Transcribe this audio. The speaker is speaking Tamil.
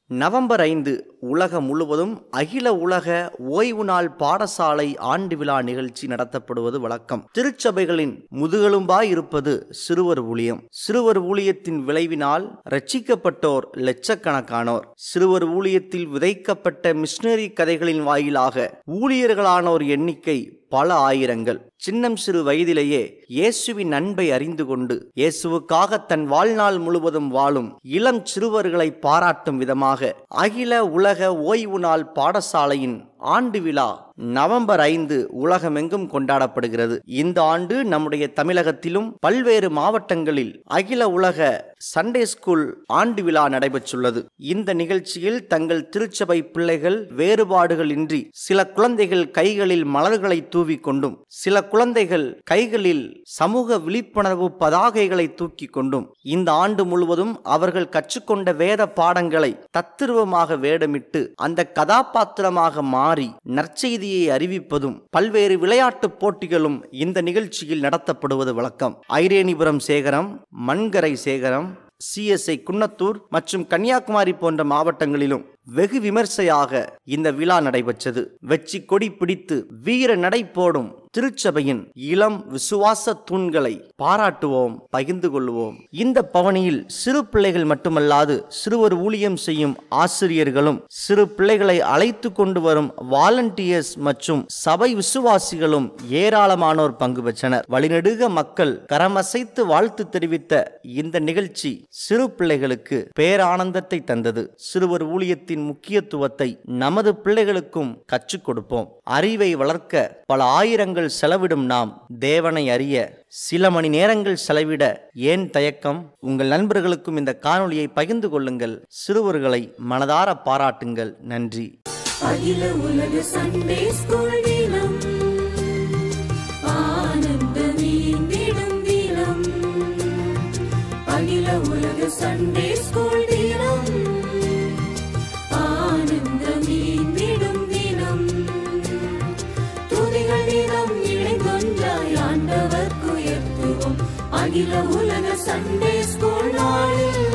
நவம்பர் ஐந்து உலகம் முழுவதும் அகில உலக ஓய்வு நாள் பாடசாலை ஆண்டு விழா நிகழ்ச்சி நடத்தப்படுவது வழக்கம் திருச்சபைகளின் முதுகெலும்பாய் இருப்பது சிறுவர் ஊழியம் சிறுவர் ஊழியத்தின் விளைவினால் ரட்சிக்கப்பட்டோர் லட்சக்கணக்கானோர் சிறுவர் ஊழியத்தில் விதைக்கப்பட்ட மிஷினரி கதைகளின் வாயிலாக ஊழியர்களானோர் எண்ணிக்கை பல ஆயிரங்கள் சின்னம் சிறு வயதிலேயே இயேசுவின் அன்பை அறிந்து கொண்டு இயேசுவுக்காக தன் வாழ்நாள் முழுவதும் வாழும் இளம் சிறுவர்களை பாராட்டும் விதமாக அகில உலக ஓய்வு நாள் பாடசாலையின் ஆண்டு விழா நவம்பர் ஐந்து உலகமெங்கும் கொண்டாடப்படுகிறது இந்த ஆண்டு நம்முடைய தமிழகத்திலும் பல்வேறு மாவட்டங்களில் அகில உலக சண்டே ஸ்கூல் ஆண்டு விழா நடைபெற்றுள்ளது இந்த நிகழ்ச்சியில் தங்கள் திருச்சபை பிள்ளைகள் வேறுபாடுகள் இன்றி சில குழந்தைகள் கைகளில் மலர்களை தூவி கொண்டும் சில குழந்தைகள் கைகளில் சமூக விழிப்புணர்வு பதாகைகளை தூக்கி கொண்டும் இந்த ஆண்டு முழுவதும் அவர்கள் கற்றுக்கொண்ட வேத பாடங்களை தத்துருவமாக வேடமிட்டு அந்த கதாபாத்திரமாக மாறி நற்செய்தியை அறிவிப்பதும் பல்வேறு விளையாட்டுப் போட்டிகளும் இந்த நிகழ்ச்சியில் நடத்தப்படுவது வழக்கம் ஐரேனிபுரம் சேகரம் மண்கரை சேகரம் சிஎஸ்ஐ குன்னத்தூர் மற்றும் கன்னியாகுமரி போன்ற மாவட்டங்களிலும் வெகு விமர்சையாக இந்த விழா நடைபெற்றது வெச்சி கொடி பிடித்து வீர நடை போடும் திருச்சபையின் இளம் விசுவாச தூண்களை பாராட்டுவோம் பகிர்ந்து கொள்வோம் இந்த பவனியில் சிறு பிள்ளைகள் மட்டுமல்லாது சிறுவர் ஊழியம் செய்யும் ஆசிரியர்களும் சிறு பிள்ளைகளை அழைத்து கொண்டு வரும் வாலண்டியர்ஸ் மற்றும் சபை விசுவாசிகளும் ஏராளமானோர் பங்கு பெற்றனர் வழிநெடுக மக்கள் கரமசைத்து வாழ்த்து தெரிவித்த இந்த நிகழ்ச்சி சிறு பிள்ளைகளுக்கு பேரானந்தத்தை தந்தது சிறுவர் ஊழியத்தின் முக்கியத்துவத்தை நமது பிள்ளைகளுக்கும் கற்றுக் கொடுப்போம் அறிவை வளர்க்க பல ஆயிரங்கள் செலவிடும் நாம் தேவனை அறிய சில மணி நேரங்கள் செலவிட ஏன் தயக்கம் உங்கள் நண்பர்களுக்கும் இந்த காணொளியை பகிர்ந்து கொள்ளுங்கள் சிறுவர்களை மனதார பாராட்டுங்கள் நன்றி அகில உலக சண்டே ஸ்கூல் தினம் ஆனந்தமே தினம் தினம் அகில உலக சண்டே ஸ்கூல் தினம் ஆனந்தமே தினம் தினம் துதிகள் தினம் இணைந்தொன்றாய் ஆண்டவர்க்கு உயர்த்துவோம் அகில உலக சண்டே ஸ்கூல் நாளில்